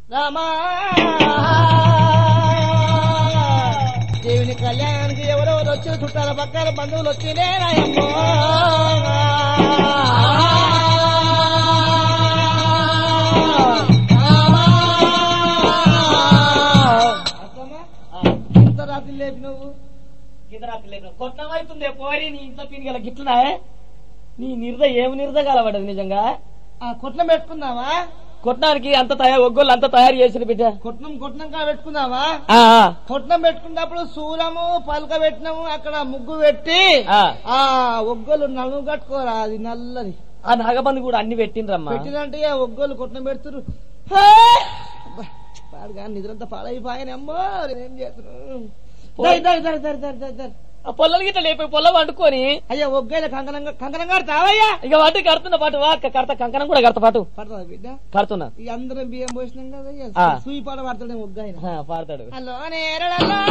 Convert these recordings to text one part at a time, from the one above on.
రామా దేవుని కళ్యాణానికి ఎవరెవరు వచ్చి చుట్టాల పక్కన బంధువులు వచ్చినే రాయమ్మో ఇంత రాత్రి లేపి నువ్వు కొట్లం అవుతుంది పోరి నీ ఇంట్లో పీనిగల గిట్లున్నాయే నీ నిర్ద ఏమి నిర్ద కలబడదు నిజంగా ఆ కొట్నం పెట్టుకుందామా కొట్టడానికి అంత తయారు ఒగ్గోళ్ళు అంత తయారు చేసిన బిడ్డ కొట్నం కొట్నంగా పెట్టుకుందామా ఆ, ఆ, కొట్నం పెట్టుకున్నప్పుడు శూలము పలక పెట్టినాము అక్కడ ముగ్గు పెట్టి ఆ. ఆ ఒగ్గోలు నలుగు కట్టుకోరా అది నల్లది ఆ నాగబంది కూడా అన్ని పెట్టిండ్రమ్మా పెట్టినంటే ఆ ఒగ్గోలు కొట్నం పెడుతురు పాడుగా నిద్రంతా పాడైపోయానమ్మో ఏం చేస్తున్నాను దరి, దరి, దరి, దరి, దరి, దరి, దరి. ఆ పొల్లలు గిట్ల లేపి పొల్ల వండుకొని అయ్యా ఒగ్గైన కంకణంగా కంకణం కడతావయ్యా ఇక వాటి కడుతున్న పాటు వా కడత కంకణం కూడా కడత పాటు పడతా బిడ్డ కడుతున్నా ఈ అందరం బియ్యం పోసినాం కదా ఇక ఆ. సూయి పాట పడతాడే ఒగ్గాయన ఆ, పాడతాడు హలో నేరడల్లా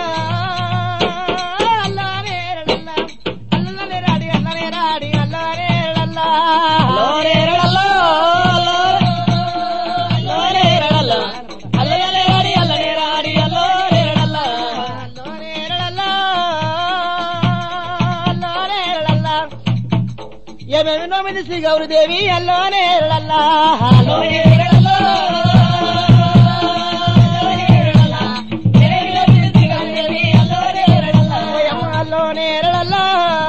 అల్లా నేరడల్లా అల్లనే రాడి అల్లనే రాడి అల్లా నేరడల్లా అల్లో రేరడల్లో, అల్లో అల్లో రేరడల్లో, అల్లనే రాడి, అల్లనే రాడి, అల్లో రేరడల్లో. అల్లో నేరడల్లా అల్లా నేరడల్లా ఏమేమి నోమిది శ్రీ గౌరీదేవి అల్లో నేరడల్లా అల్లో రేరడల్లో, రేరడల్లో, రేరడల్లో, శ్రీగంగదేవి, అల్లో రేరడల్లో. అల్లో నేరడల్లా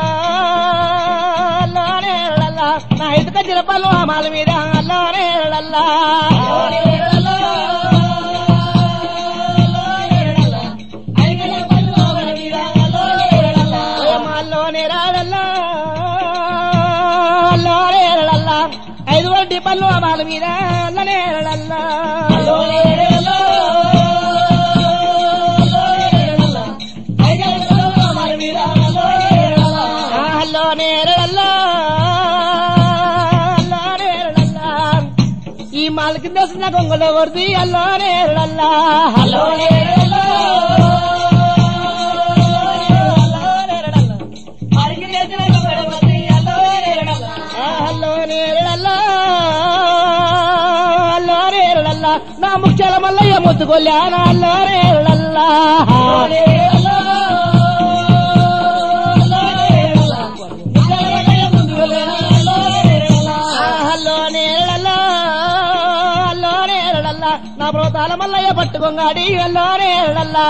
అల్లో నేరడల్లా నా ఇటుక చిరపల్లు మాల మీద అల్లో నేరడల్లా అల్లో రేరడల్లో, అల్లో రేరడల్లో, ఐగల పల్లు అవల మీద, అల్లో రేరడల్లో. అల్లోనే రాడల్లా అల్లోనే రడల్లా ఐదు వడ్డీ పళ్ళు అమాల మీద అల్లనే రడల్లా అల్లో రేరడల్లో, అల్లో రేరడల్లో, ఐగల పల్లు అవల మీద, అల్లో రేరడల్లో. అల్లోనే రడల్లా అల్లోనే రడల్లా ఈ మాల కింద వస్తున్న గొంగలో కొడుతుంది అల్లోనే రడల్లా అల్లో రేరడల్లో, అల్లో రేరడల్లో, అరిగి లేచిన గొప్పడపతి, అల్లో రేరడల్లో. అల్లోనే రడల్లా అల్లోనే రడల్లా నా ముఖ్యాల మల్లయ్య ముద్దుకొల్లానా అల్లోనే రడల్లా హలో నేరడల్లా హలో నేరడల్లా నా ప్రోతాల మల్లయ్య పట్టుకొంగాడి హలో నేరడల్లా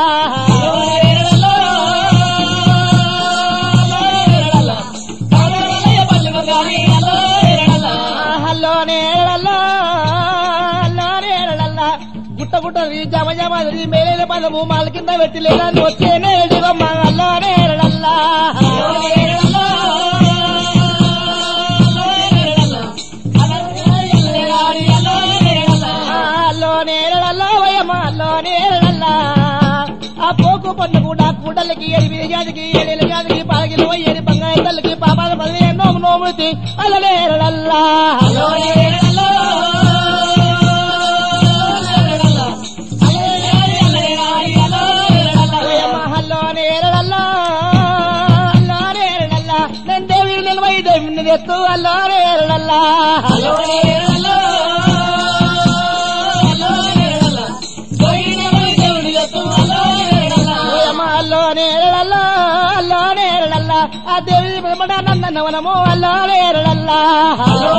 హలో నేరడల్లా హలో నేరడల్లా గుట్ట గుట్ట జమ జమ మేలైన పదము మాల కింద పెట్టి లేదా వచ్చే నేరడివమ్మ హలో నేరడల్లా హలో నేరడల్లా వయమ్మ హలో నేరడల్లా ఆ పోకు పన్ను కూడా కూడలకి ఎనిమిది జాతికి ఏడేళ్ళ జాతికి పాలకిలో ఏడు బంగారు తల్లికి పాపాల పదివే నోము నోముతి అలలేరడల్లా హలో హలో నేరడల్లా హలో నేరడల్లా నేను దేవి నిలవై దేవిని ఎత్తు హలో నేరడల్లా హలో హలో నేరడల్లా హలో నేరడల్లా ఆ దేవి వెంబడ నందనవనము హలో నేరడల్లా హలో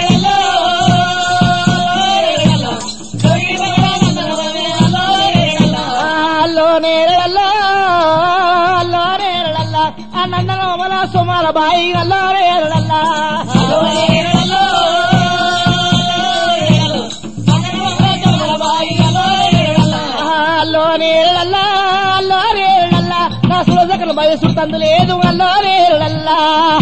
హలో నేరడల్లా హలో నేరడల్లా ఆ నందనవన సుమాల బాయి హలో నేరడల్లా హలో హలో నేరడల్లా హలో నేరడల్లా నా సురజకల వయసు తందు లేదు హలో నేరడల్లా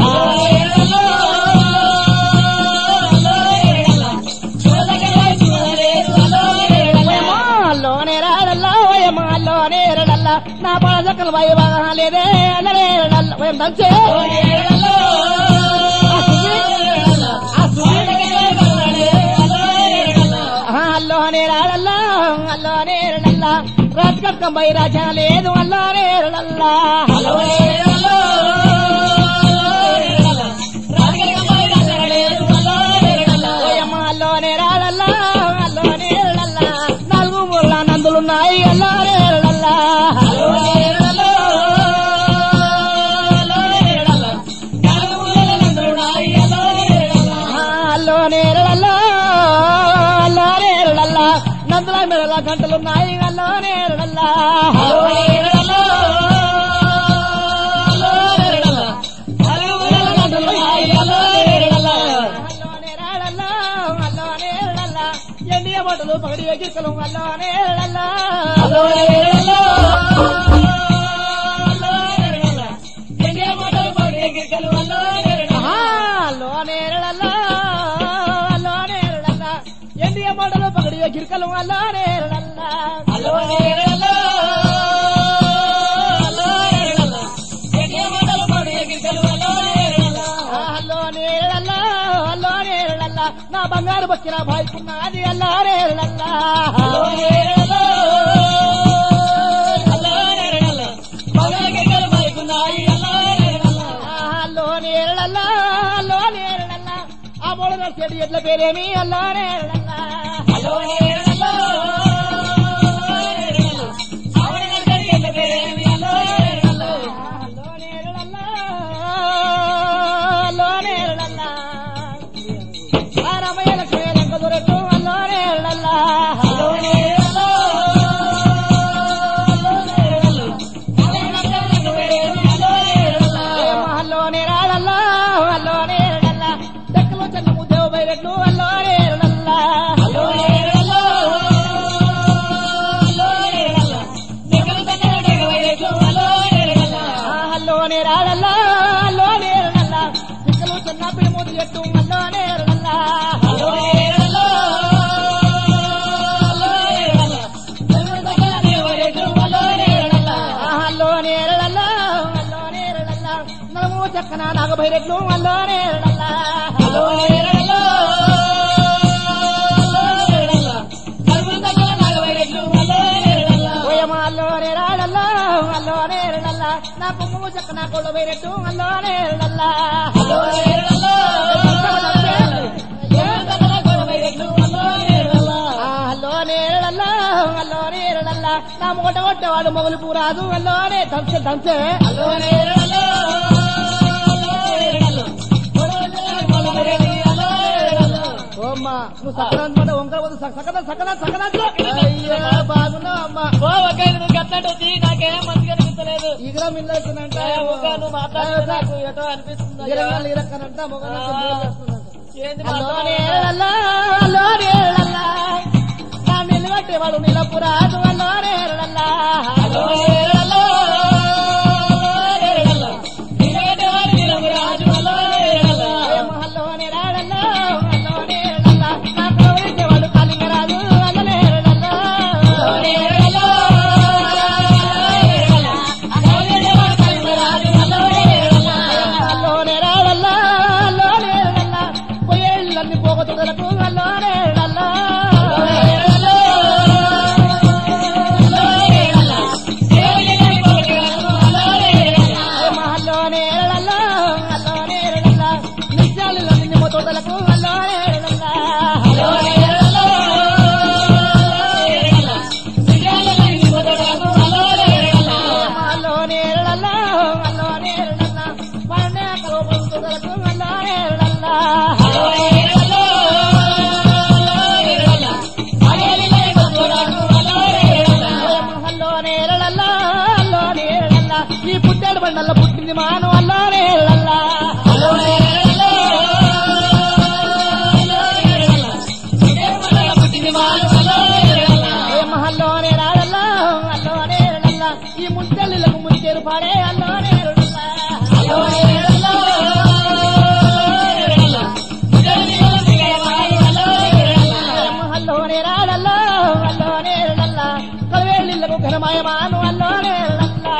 హలో నేరడల్లా ఓయమ్మ హలో నేరడల్లా నా పడజకల వయ లేదే అల్లరేరడల్లా ఓయం దంచే హలో నేరడల్లా హలో నేరడల్లా రాజకత్కం బై రాజా లేదు హలో నేరడల్లా హలో ఓయమ్మ హలో నేరడల్లా హలో నేరడల్లా నా నందుల మెడల గంటలున్నాయి అల్లోనే రడల్లా అల్లోనే రాడల్లా అల్లోనే రడల్లా ఎండియ బట్టలు పగడి ఎగిరికలు అల్లోనే రడల్లా ఆహా, అల్లోనే రడల్లా అల్లోనే రడల్లా ఎండియ బట్టలు పగడి ఎగిరికలు అల్లోనే రడల్లా అల్లోనే రడల్లా అల్లోనే రడల్లా నా బంగారు బక్కిన భాయికున్నది అల్లారే రడల్లా అల్లోనే రడల్లా అల్లోనే రడల్లా ఆ మూడు నడిచేది ఎట్ల పేరేమి అల్లారే రడల్లా అల్లోనే రడల్లా అల్లోనే రడల్లా ఆ రమయ్య లక్ష్మీ లంక దొరట్టు అల్లోనే రడల్లా అల్లోనే రాడల్లా అల్లోనే రడల్లా దక్కలో చెన్న ముద్దేవు బయరెట్లు అల్లోనే రడల్లా అల్లోనే రాడల్లా అల్లోనే రడల్లా దక్కలో చెన్న పిడిమూతి ఎట్టు అల్లోనే రడల్లా అల్లోనే రడల్లా అల్లోనే రడల్లా నలుము చక్కన నాగబైరెట్లు అల్లోనే రడల్లా ఓయమ్మ అల్లోనే రాడల్లా అల్లోనే రడల్లా నా కొమ్ము చక్కన కొళ్ళు బైరెట్టు అల్లోనే రడల్లా అల్లోనే రడల్లా అల్లోనే రడల్లా నా మూట కొట్టేవాడు మొగలు పూరాదు అల్లోనే దంచే దంచే ఓమ్మ నువ్వు సకన అనమాట వంకర వద్దు సకన సకన సకన అయ్యా బాగున్నావు అమ్మ నాకేం మంచిగా అనిపించలేదు ఈగల మిల్లవుతుందంట నువ్వు మాట్లాడితే నాకు ఎటో అనిపిస్తుంది ఈగల ఇరక్కనంట మొగలు ఏంది అల్లోనే మాట్లాడాలి? రడల్లా అల్లోనే రడల్లా నా నిలబట్టేవాడు నిలపురాదు అల్లోనే రడల్లా అల్లోనే రాడల్లా అల్లోనే రడల్లా నా కవరించేవాడు కాలింగరాజు అల్లనే రడల్లా అల్లోనే రాడల్లా అల్లోనే రడల్లా పొయ్యేళ్ళన్ని పోగొట్టుదలకు అల్లోనే రడల్లా అల్లోనే రడల్లా అల్లోనే రడల్లా నిత్యాలలో నిన్ను మొతోదలకు అల్లోనే రడల్లా అల్లోనే రడల్లా అల్లోనే రడల్లా పన్నే కలవబోతుదలకు అల్లోనే రడల్లా అల్లోనే రడల్లా అల్లోనే రడల్లా ఈ పుట్టాడు బండల్లో పుట్టింది మాను అల్లోనే రడల్లా ఏ మహల్లోనే రాడల్లా అల్లోనే రడల్లా ఈ ముంచెల్లిలకు ముంచేరు పాడే అల్లోనే రడల్లా అల్లోనే రాడల్లా అల్లోనే రడల్లా కలవేళ్ళిళ్ళకు ఘనమయమాను అల్లోనే రడల్లా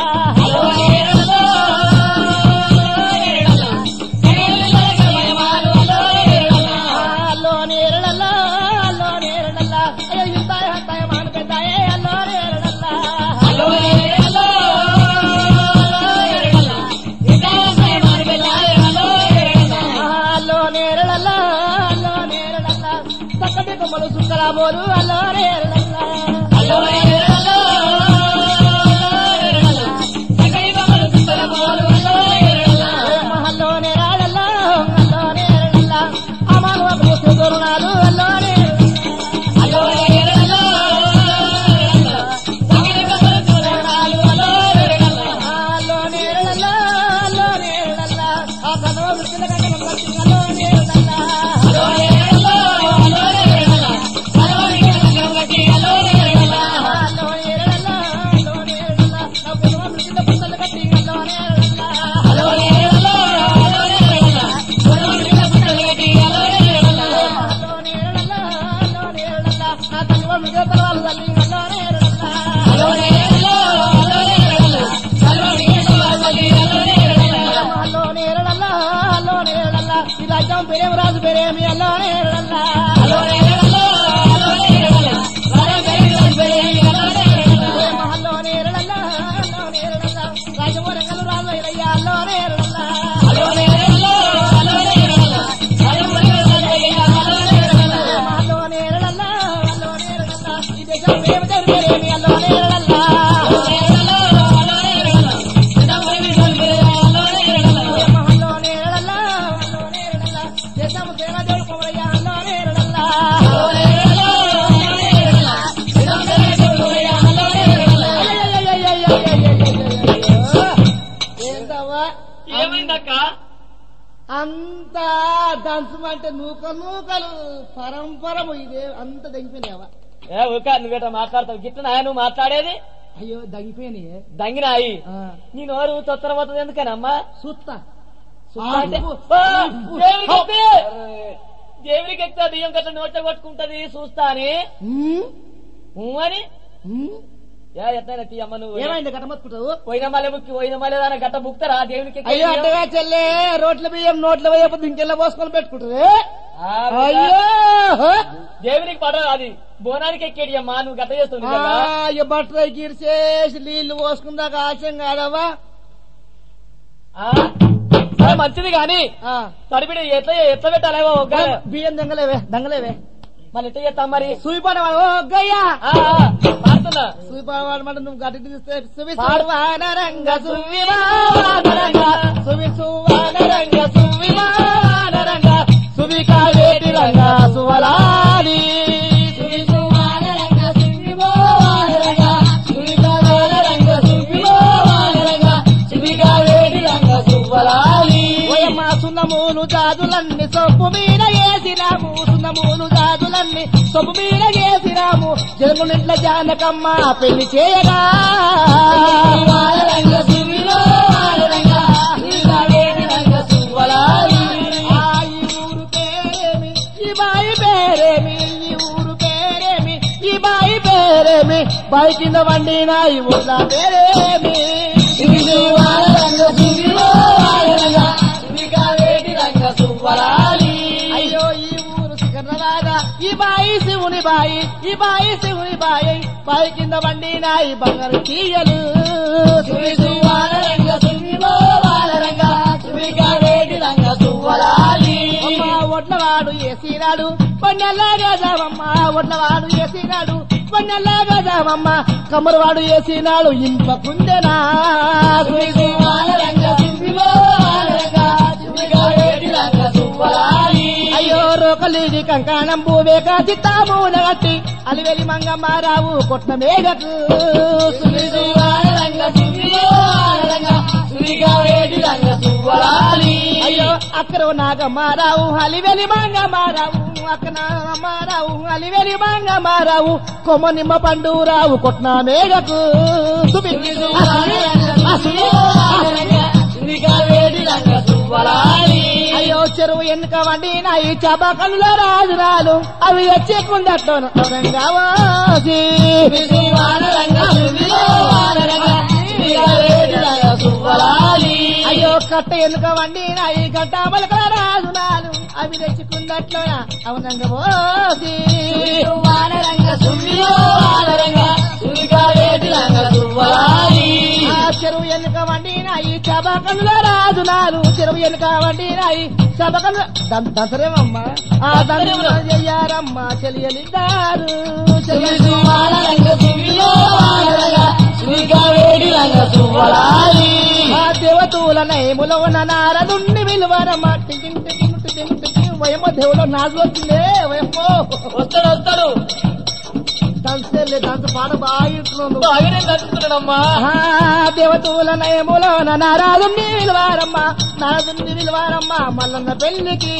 అల్లోనే రడల్లా అల్లోనే రడల్లా అయ్యో ఇంతాయ హత్తాయ మాను పెద్దాయే అల్లోనే రడల్లా అల్లోనే రడల్లా అల్లోనే రడల్లా చక్కటి కొమ్మలు సుక్కలా బోలు అల్లోనే రడల్లా అల్లోనే రాడల్లా అల్లోనే రడల్లా అమాను ఒక దోరునాలు అల్లోనే రడల్లా ఆ తల్లి వాళ్ళు చేతల వాళ్ళు తల్లి అల్లోనే ఎరడల్లా. అమ్మ అల్లోనే ఎరడల్లా, అల్లోనే ఎరడల్లా. ఈ రాజ్యం పేరేమి రాజు పేరేమి అల్లోనే ఎరడల్లా. ఏమ అల్లోనే ఎరడల్లా, అల్లోనే ఎరడల్లా. రాజవరంగలు రాజు అయ్యయ్య అల్లోనే ఎరడల్లా. ఏమ అల్లోనే ఎరడల్లా, అల్లోనే ఎరడల్లా. ఈ దేశం పేరేమి దేవుని పేరేమి అల్లోనే ఎరడల్లా. ఏమ అల్లోనే ఎరడల్లా, అల్లోనే ఎరడల్లా. దేశం సేవ దేవుడు కొమరయ్య అల్లోనే ఎరడల్లా. ఏంటవ్వా ఏమైందక్క అంత దంచమంటే నూక నూకలు పరంపరము ఇదే అంత దంగిపోయినావా ఏ ఊక నువ్వేట మాట్లాడతావు గిట్ల నాయ నువ్వు మాట్లాడేది అయ్యో దంగిపోయినాయే దంగినాయి ఆ, నీ నోరు తొత్తర పోతుంది ఎందుకనమ్మా సుత్త అంటే, ఉప్పు, ఆ, ఉప్పు. దేవునికి ఎక్కితే, దేవునికి ఎక్కితే బియ్యం గట్ల నోట కొట్టుకుంటది చూస్తా అని ఉమ్, ఊ అని ఉమ్. ఏ ఎట్లయినా తీయమ్మ నువ్వు ఏమైంది గట్టమత్తుకుంటావు పోయిన మళ్ళీ ముక్కి పోయిన మళ్ళీ దాని గట్ట బుక్తారా దేవునికి ఎక్కే అయ్యో బియ్యం? అట్టగా చెల్లే రోట్ల బియ్యం నోట్ల వేయకపోతే ఇంకెల్లా పోసుకొని పెట్టుకుంటుంది ఆ, బిడ్డ, అయ్యో దేవునికి పడ అది బోనానికి ఎక్కేది అమ్మా నువ్వు గట్ట చేస్తావు ఆ, నిజంగా. అయ్యో బట్టలు గిరిసేసి నీళ్లు పోసుకుందాక ఆశయం కాదవ్వా ఆ, సరే మంచిది గాని ఆ, తడిపిడి ఎట్లా ఎట్లా పెట్టాలేవో ఒక్క బియ్యం దంగలేవే దంగలేవే మళ్ళీ ఎట్లా చేస్తాం మరి సూయిపాడ ఓ గయ్యా ఆ, ఆ, పాడుతున్నా సూయిపాడ వాడమంటే నువ్వు గట్టి తీస్తే సువి పాడు. సువానరంగ సువివానరంగ సువి సువానరంగ సువివానరంగ సువి కావేటి రంగ సువలాలి సువి సువానరంగ సువివానరంగ సువి కావేటి రంగ సువివానరంగ సువి కావేటి రంగ సువలాలి ఓయమ్మ సున్నమూలు జాజులన్నీ సొప్పు మీద వేసినాము సున్నమూలు జాజులన్నీ సొప్పు మీద వేసినాము జన్మునిట్ల జానకమ్మ పెళ్లి చేయగా ఆ ఈ ఊరు పేరేమి ఈ బాయి పేరేమి ఈ ఊరు పేరేమి ఈ బాయి పేరేమి బాయి కింద వండిన ఈ ఊళ్ళ పేరేమి అయ్యో ఈ ఊరు శిఖరరాగా ఈ బాయి శివుని బాయి ఈ బాయి శివుని బాయి బాయి కింద వండిన ఈ బంగారు తీయలు అమ్మ ఒడ్లవాడు ఏసినాడు పొన్నెల్లాగా జావమ్మ ఒడ్లవాడు ఏసినాడు పొన్నెల్లాగా జావమ్మ కమ్మరవాడు ఏసినాడు ఇంప కుందెనా అయ్యో రోకలిది కంకాణం భూవేక చిత్తామూల గట్టి అలివెలి మంగమ్మారావు కొట్ల మేఘకు అయ్యో అక్కర నాగమ్మారావు అలివెలి మంగమ్మారావు అక్క నాగమ్మారావు అలివెలి మంగమ్మారావు కొమ్మ నిమ్మ పండురావు కొట్న మేఘకు సుబి- ఆ సుబి- అయ్యో చెరువు ఎన్నుక వండిన ఈ చబకల్లో రాజురాలు అవి వచ్చే కుందట్లో వాసి అయ్యో కట్ట ఎన్నుక వండిన ఈ గట్ట పలకల రాజురాలు అవి తెచ్చుకుందట్లో అవునంగ పోసి ఆ చెరువు ఎన్నుక వండిన ఈ చబకల్లో రాజులాలు చెరువు ఎన్నుక వండిన ఈ చబకలు దంతరేమమ్మా ఆ దంతరం చెయ్యారమ్మ చెలియలిద్దారు ఆ దేవతూల నయములో ఉన్న నారదుండి విలువరమ్మ టింటిం టింటిం టింటిం టింటిం. వయమ్మ దేవులో నాజు వచ్చిందే వయమ్మో వస్తాడు వస్తాడు దంచలే దంచ పాట బాగా ఇంటున్నావు నువ్వు. అవినే తగ్గుతున్నాడమ్మా ఆ దేవతూల నయములో నారాజుని విలువారమ్మ నారదుని విలువారమ్మ మల్లన్న పెళ్లికి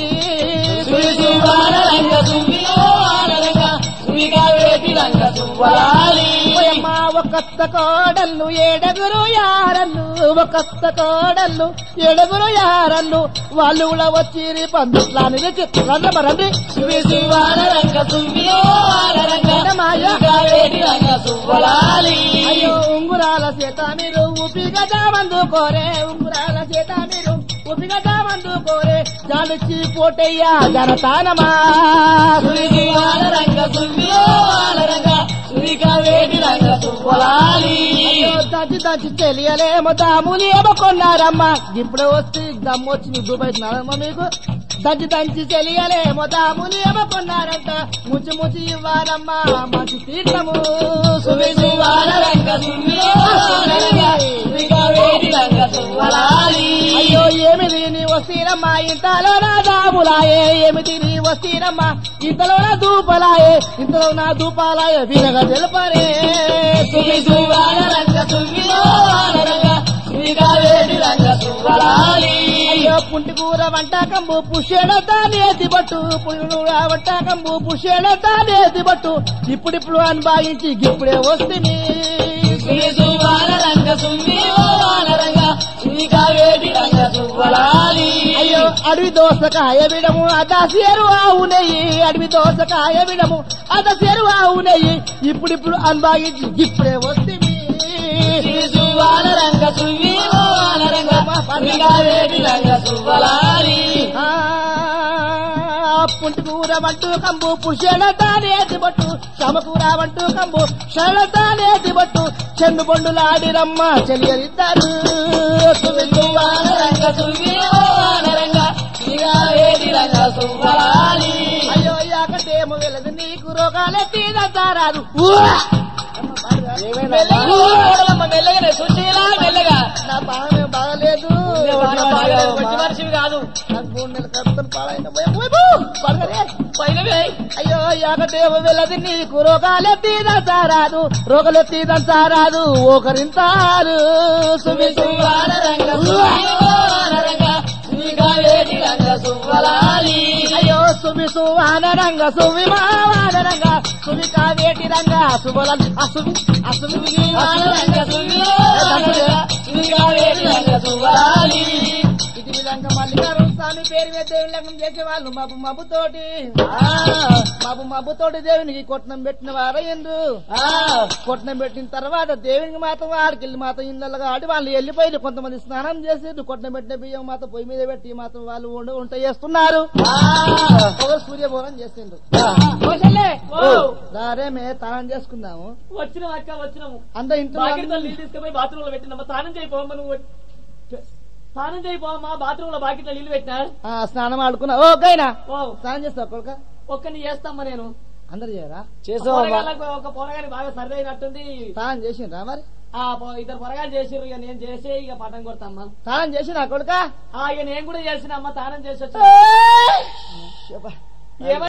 ఓయమ్మ ఒకొత్త కోడళ్ళు ఏడుగురు యారళ్ళు ఒకొత్త కోడళ్ళు ఏడుగురు యారళ్ళు వాళ్ళు కూడా వచ్చి పందుట్లాని రండి రండి అందుకోరే ఉంగురాల చేత మీరు ఉసిగడ్డ అందుకోరే జాలిచ్చి పోటయ్యా జనతానమా సువివాల రంగ సువివాల రంగ సువిక వేడి రంగ సువ్వలాలి అయ్యో, దంచి దంచి తెలియలేమో దాములు ఏమో కొన్నారమ్మా ఇప్పుడు వస్తే దమ్ము వచ్చి నీకు దుబాయ్ నాదమ్మా మీకు దంచి దంచి తెలియలేమో దాములు ఏమో కొన్నారంట ముచ్చి ముచ్చి ఇవ్వాలమ్మా మంచి తీర్థము సువివాల రంగ సువివాల రంగ సువిక వేడి రంగ సువ్వలాలి అయ్యో ఏమిది నీ వస్తీరమ్మా ఇంతలో నా దాములాయే ఏమిది నీ వస్తీరమ్మా ఇంతలో నా దూపలాయే ఇంతలో నా దూపాలాయే వినగా తెలుపరే సువివాల రంగ సువివాల రంగ సువిక వేడి రంగ సువ్వలాలి అయ్యో పుంటి కూర వంటకంబు పుష్యడ దానేది బట్టు పులుడ వంటకంబు పుష్యడ దానేది బట్టు ఇప్పుడిప్పుడు అనుభవించి ఇప్పుడే వస్తుంది సువివాల రంగ సువివాల రంగ సువిక వేడి రంగ సువ్వలాలి అయ్యో అడవి దోసకాయ విడము అదసేరు ఆవు నెయ్యి అడవి దోసకాయ విడము అదసేరు ఆవు నెయ్యి ఇప్పుడిప్పుడు అనుభవించి ఇప్పుడే వస్తుంది సువాల రంగ సువివాల రంగ సువిక వేడి రంగ సువ్వలాలి ఆ, పుంటి కూర వంటు కంబు పుష్యడ దానేది బట్టు సమకూర వంటు కంబు షడ దానేది బట్టు చెన్ను బొండులాడి రమ్మ చెలియలిద్దరు సువివాల రంగ సువివాల రంగ సువిక వేడి రంగ సువ్వలాలి అయ్యో యాకటేమో వెళ్ళదు నీకు రోగాలెత్తిదంతా రాదు మెల్లగా ఓడలమ్మ, మెల్లగానే సుశీలా మెల్లగా నా బాగా బాగలేదు నా బాగా మంచి మనిషివి కాదు నాకు మూడు నెలల కడుపుతో పాడైన పోయి, పోయి, పో. పడగరే. పైన వేయ్. అయ్యో యాకటేమో వెళ్ళదు నీకు రోగాలెత్తిదంతా రాదు రోగాలెత్తిదంతా రాదు ఒకరింతారు సుమి సువాల రంగ సువివాల రంగ సువిక వేడి రంగ సువ్వలాలి అయ్యో సుమి సువాన రంగ సుమి మావాన రంగ సుమి కావేటి రంగ సుబల అసుమి అసుమి సువివాల రంగ సువివాల రంగ సువిక వేడి రంగ సువ్వలాలి ఇది విధంగా మల్లికార్జున స్వామి పేరు మీద దేవుని లగ్నం చేసేవాళ్ళు మబ్బు మబ్బు తోటి మబ్బు మబ్బు తోటి దేవునికి కొట్నం పెట్టిన వారయ్యందు కొట్నం పెట్టిన తర్వాత దేవునికి మాత్రం ఆడికెళ్ళి మాత్రం ఇళ్ళగా ఆడి వాళ్ళు వెళ్ళిపోయి కొంతమంది స్నానం చేసి కొట్నం పెట్టిన బియ్యం మాత్రం పొయ్యి మీద పెట్టి మాత్రం వాళ్ళు వంట వంట చేస్తున్నారు ఒకరు సూర్యభోరం చేసిండ్రు ఓ, రారే మే తానం చేసుకుందాము వచ్చినాం అక్క వచ్చినాము అందరు ఇంట్లో బాకెట్తో నీళ్ళు తీసుకుపోయి బాత్రూమ్ లో పెట్టినమ్మా స్నానం చేయిపోమ్మా నువ్వు స్నానం చేయిపోమ్మా బాత్రూమ్ లో బాకెట్లో నీళ్లు పెట్టినా ఆ, స్నానం ఆడుకున్నా ఓ గైనా ఓ స్నానం చేస్తావు కొడుక ఒక్కని చేస్తామ్మా నేను అందరు చేయరా పోరగాళ్ళకు ఒక పొరగాని బాగా సర్ది అయినట్టుంది స్నానం చేసిండ్రా మరి ఆ పొ- ఇద్దరు పొరగాలు చేసిర్రు ఇక నేను చేసి ఇక పటం కొడతామ్మా స్నానం చేసిన కొడుక ఆ ఇక నేను కూడా చేసిన అమ్మ తానం చేసి వచ్చా ఏమ